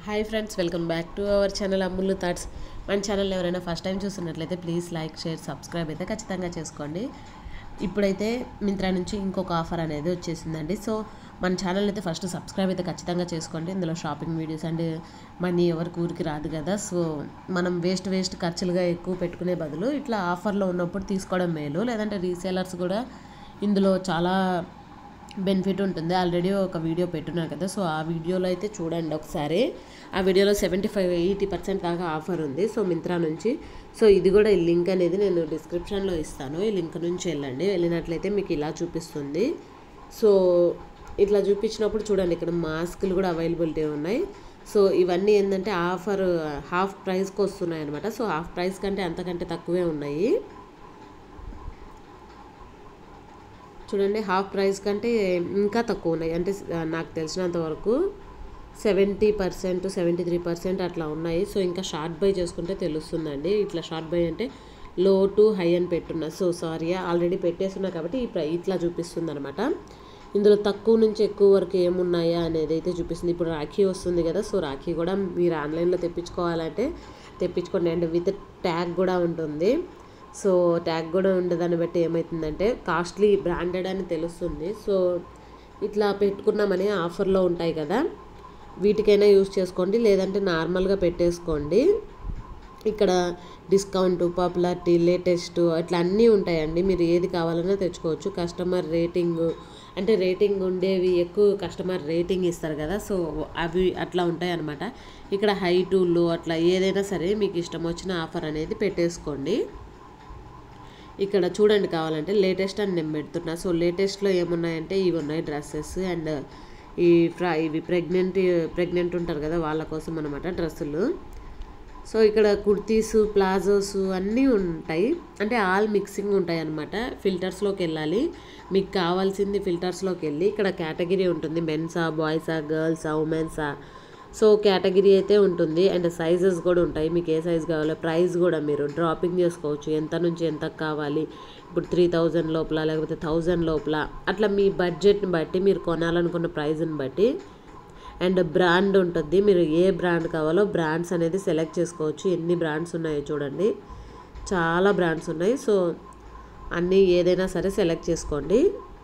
hi friends welcome back to our channel Ammulu thoughts మన channel ఎవరైనా first time చూస్తున్నట్లయితే please like share subscribe అయితే ఖచ్చితంగా చేసుకోండి ఇప్పుడైతే మింత్రా నుంచి ఇంకొక ఆఫర్ అనేది వచ్చేసిందండి సో మన ఛానల్ అయితే ఫస్ట్ సబ్స్క్రైబ్ అయితే ఖచ్చితంగా చేసుకోండి ఇందులో షాపింగ్ వీడియోస్ అండ్ మనీ ఎవరికి ఊరికి రాదు కదా సో మనం వేస్ట్ వేస్ట్ ఖర్చులుగా ఎక్కువ పెట్టుకునే బదులు ఇట్లా ఆఫర్లో ఉన్నప్పుడు తీసుకోవడం మేలు లేదంటే రీసేలర్స్ కూడా ఇందులో చాలా బెనిఫిట్ ఉంటుంది ఆల్రెడీ ఒక వీడియో పెట్టున్నారు కదా సో ఆ వీడియోలో అయితే చూడండి ఒకసారి ఆ వీడియోలో సెవెంటీ ఫైవ్ ఎయిటీ పర్సెంట్ దాకా ఆఫర్ ఉంది సో మింత్రా నుంచి సో ఇది కూడా ఈ లింక్ అనేది నేను డిస్క్రిప్షన్లో ఇస్తాను ఈ లింక్ నుంచి వెళ్ళండి వెళ్ళినట్లయితే మీకు ఇలా చూపిస్తుంది సో ఇట్లా చూపించినప్పుడు చూడండి ఇక్కడ మాస్కులు కూడా అవైలబిలిటీ ఉన్నాయి సో ఇవన్నీ ఏంటంటే ఆఫర్ హాఫ్ ప్రైస్కి వస్తున్నాయి అనమాట సో హాఫ్ ప్రైస్ కంటే అంతకంటే తక్కువే ఉన్నాయి చూడండి హాఫ్ ప్రైస్ కంటే ఇంకా తక్కువ ఉన్నాయి అంటే ఆ, నాకు తెలిసినంత వరకు seventy percent seventy three percent అట్లా ఉన్నాయి సో ఇంకా షార్ట్ బై చేసుకుంటే తెలుస్తుందండి ఇట్లా షార్ట్ బై అంటే లో టు హై అని పెట్టున్నా సో సారీ ఆల్రెడీ పెట్టేస్తున్నా కాబట్టి ఈ ప్ర- ఇట్లా చూపిస్తుంది అనమాట ఇందులో తక్కువ నుంచి ఎక్కువ వరకు ఏమున్నాయా అనేది అయితే చూపిస్తుంది ఇప్పుడు రాఖీ వస్తుంది కదా సో రాఖీ కూడా మీరు ఆన్లైన్లో తెప్పించుకోవాలంటే తెప్పించుకోండి అండ్ విత్ ట్యాగ్ కూడా ఉంటుంది సో ట్యాగ్ కూడా ఉండదాన్ని బట్టి ఏమవుతుందంటే కాస్ట్లీ బ్రాండెడ్ అని తెలుస్తుంది సో ఇట్లా పెట్టుకున్నామని ఆఫర్లో ఉంటాయి కదా వీటికైనా యూస్ చేసుకోండి లేదంటే నార్మల్గా పెట్టేసుకోండి ఇక్కడ డిస్కౌంట్ పాపులారిటీ లేటెస్ట్ అట్లా అన్నీ ఉంటాయండి మీరు ఏది కావాలన్నా తెచ్చుకోవచ్చు కస్టమర్ రేటింగ్ అంటే రేటింగ్ ఉండేవి ఎక్కువ కస్టమర్ రేటింగ్ ఇస్తారు కదా సో అవి అట్లా ఉంటాయి అన్నమాట ఇక్కడ హై టు లో అట్లా ఏదైనా సరే మీకు ఇష్టం వచ్చిన ఆఫర్ అనేది పెట్టేసుకోండి ఇక్కడ చూడండి కావాలంటే లేటెస్ట్ అని నేను పెడుతున్నా సో లేటెస్ట్లో ఏమున్నాయంటే ఇవి ఉన్నాయి డ్రెస్సెస్ అండ్ ఈ ఫ్రా ఇవి ప్రెగ్నెంట్ ప్రెగ్నెంట్ ఉంటారు కదా వాళ్ళ కోసం అనమాట డ్రెస్సులు సో ఇక్కడ కుర్తీస్ ప్లాజోస్ అన్నీ ఉంటాయి అంటే ఆల్ మిక్సింగ్ ఉంటాయి అన్నమాట ఫిల్టర్స్లోకి వెళ్ళాలి మీకు కావాల్సింది ఫిల్టర్స్లోకి వెళ్ళి ఇక్కడ కేటగిరీ ఉంటుంది మెన్సా బాయ్సా గర్ల్సా ఉమెన్సా సో కేటగిరీ అయితే ఉంటుంది అండ్ సైజెస్ కూడా ఉంటాయి మీకు ఏ సైజ్ కావాలో ప్రైస్ కూడా మీరు డ్రాపింగ్ చేసుకోవచ్చు ఎంత నుంచి ఎంత కావాలి ఇప్పుడు త్రీ థౌజండ్ లోపల లేకపోతే థౌజండ్ లోపల అట్లా మీ బడ్జెట్ని బట్టి మీరు కొనాలనుకున్న ప్రైస్ని బట్టి అండ్ బ్రాండ్ ఉంటుంది మీరు ఏ బ్రాండ్ కావాలో బ్రాండ్స్ అనేది సెలెక్ట్ చేసుకోవచ్చు ఎన్ని బ్రాండ్స్ ఉన్నాయో చూడండి చాలా బ్రాండ్స్ ఉన్నాయి సో అన్నీ ఏదైనా సరే సెలెక్ట్ చేసుకోండి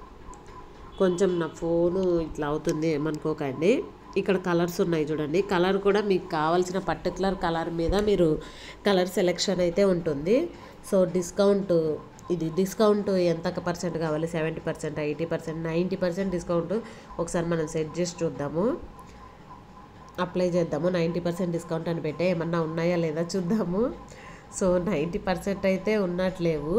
కొంచెం నా ఫోను ఇట్లా అవుతుంది ఏమనుకోకండి ఇక్కడ కలర్స్ ఉన్నాయి చూడండి కలర్ కూడా మీకు కావాల్సిన పర్టికులర్ కలర్ మీద మీరు కలర్ సెలెక్షన్ అయితే ఉంటుంది సో డిస్కౌంట్ ఇది డిస్కౌంట్ ఎంత పర్సెంట్ కావాలి seventy percent eighty percent ninety percent discount ఒకసారి మనం సెట్ చేసి చూద్దాము అప్లై చేద్దాము నైంటీ పర్సెంట్ డిస్కౌంట్ అని పెట్టే ఏమన్నా ఉన్నాయా లేదా చూద్దాము సో నైంటీ పర్సెంట్ అయితే ఉన్నట్లేవు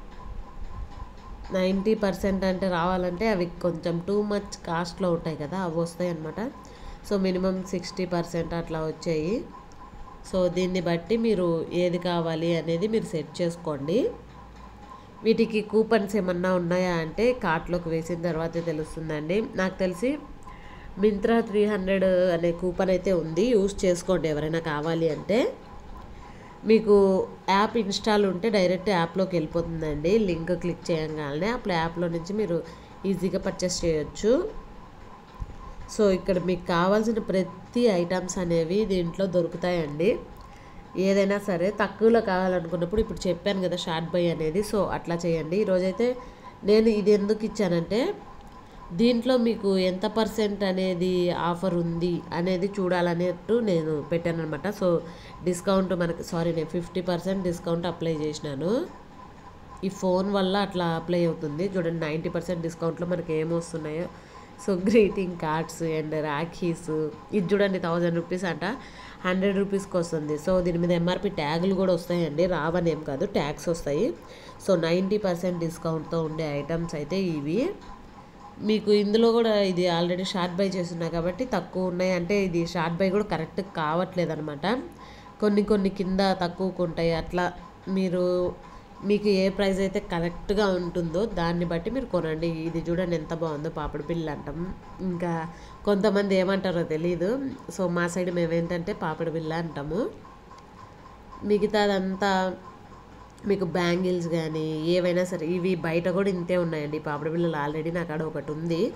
నైంటీ పర్సెంట్ అంటే రావాలంటే అవి కొంచెం టూ మచ్ కాస్ట్లో ఉంటాయి కదా అవి వస్తాయి అనమాట సో మినిమం సిక్స్టీ పర్సెంట్ అట్లా వచ్చాయి సో దీన్ని బట్టి మీరు ఏది కావాలి అనేది మీరు సెట్ చేసుకోండి వీటికి కూపన్స్ ఏమన్నా ఉన్నాయా అంటే కార్ట్లోకి వేసిన తర్వాతే తెలుస్తుందండి నాకు తెలిసి మింత్రా త్రీ హండ్రెడ్ అనే కూపన్ అయితే ఉంది యూస్ చేసుకోండి ఎవరైనా కావాలి అంటే మీకు యాప్ ఇన్స్టాల్ ఉంటే డైరెక్ట్ యాప్లోకి వెళ్ళిపోతుందండి లింక్ క్లిక్ చేయగానే అప్పుడు యాప్లో నుంచి మీరు ఈజీగా పర్చేస్ చేయొచ్చు సో ఇక్కడ మీకు కావాల్సిన ప్రతి ఐటమ్స్ అనేవి దీంట్లో దొరుకుతాయండి ఏదైనా సరే తక్కువలో కావాలనుకున్నప్పుడు ఇప్పుడు చెప్పాను కదా షార్ట్ బై అనేది సో అట్లా చేయండి ఈరోజైతే నేను ఇది ఎందుకు ఇచ్చానంటే దీంట్లో మీకు ఎంత పర్సెంట్ అనేది ఆఫర్ ఉంది అనేది చూడాలనేట్టు నేను పెట్టాను అనమాట సో డిస్కౌంట్ మనకి సారీ నేను ఫిఫ్టీ పర్సెంట్ డిస్కౌంట్ అప్లై చేసినాను ఈ ఫోన్ వల్ల అట్లా అప్లై అవుతుంది చూడండి నైంటీ పర్సెంట్ డిస్కౌంట్లో మనకి ఏం వస్తున్నాయో so greeting cards and rakhis ఇది చూడండి థౌజండ్ రూపీస్ అంట హండ్రెడ్ రూపీస్కి వస్తుంది సో దీని మీద ఎంఆర్పి ట్యాగులు కూడా వస్తాయండి రావని ఏం కాదు ట్యాగ్స్ వస్తాయి సో నైంటీ పర్సెంట్ డిస్కౌంట్తో ఉండే ఐటమ్స్ అయితే ఇవి మీకు ఇందులో కూడా ఇది ఆల్రెడీ షార్ట్ బై చేస్తున్నా కాబట్టి తక్కువ ఉన్నాయి అంటే ఇది షార్ట్ బై కూడా కరెక్ట్ కావట్లేదు అనమాట కొన్ని కొన్ని కింద తక్కువకు ఉంటాయి అట్లా మీరు మీకు ఏ ప్రైస్ అయితే కరెక్ట్గా ఉంటుందో దాన్ని బట్టి మీరు కొనండి ఇది చూడండి ఎంత బాగుందో పాపడి పిల్ల అంటాం ఇంకా కొంతమంది ఏమంటారో తెలియదు సో మా సైడ్ మేము ఏంటంటే పాపడి బిల్ల అంటాము మిగతాదంతా మీకు బ్యాంగిల్స్ కానీ ఏవైనా సరే ఇవి బయట కూడా ఇంతే ఉన్నాయండి పాపడ బిళ్ళలు ఆల్రెడీ నాకు ఆడ ఒకటి ఉంది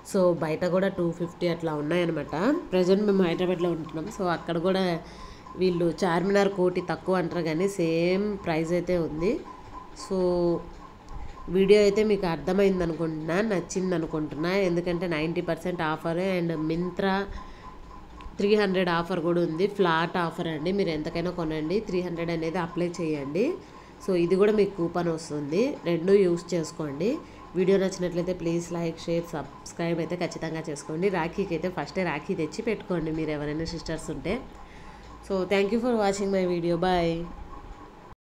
సో బయట కూడా టూ ఫిఫ్టీ అట్లా ఉన్నాయన్నమాట ప్రజెంట్ మేము హైదరాబాద్లో ఉంటున్నాం సో అక్కడ కూడా వీళ్ళు చార్మినార్ కోటి తక్కువ అంటారు కానీ సేమ్ ప్రైస్ అయితే ఉంది సో వీడియో అయితే మీకు అర్థమైంది అనుకుంటున్నా నచ్చింది అనుకుంటున్నా ఎందుకంటే ninety percent offer and Myntra three hundred offer కూడా ఉంది ఫ్లాట్ ఆఫర్ అండి మీరు ఎంతకైనా కొనండి త్రీ హండ్రెడ్ అనేది అప్లై చేయండి సో ఇది కూడా మీకు కూపన్ వస్తుంది రెండు యూస్ చేసుకోండి వీడియో నచ్చినట్లయితే ప్లీజ్ లైక్ షేర్ సబ్స్క్రైబ్ అయితే ఖచ్చితంగా చేసుకోండి రాఖీకి అయితే ఫస్టే రాఖీ తెచ్చి పెట్టుకోండి మీరు ఎవరైనా సిస్టర్స్ ఉంటే so thank you for watching my video bye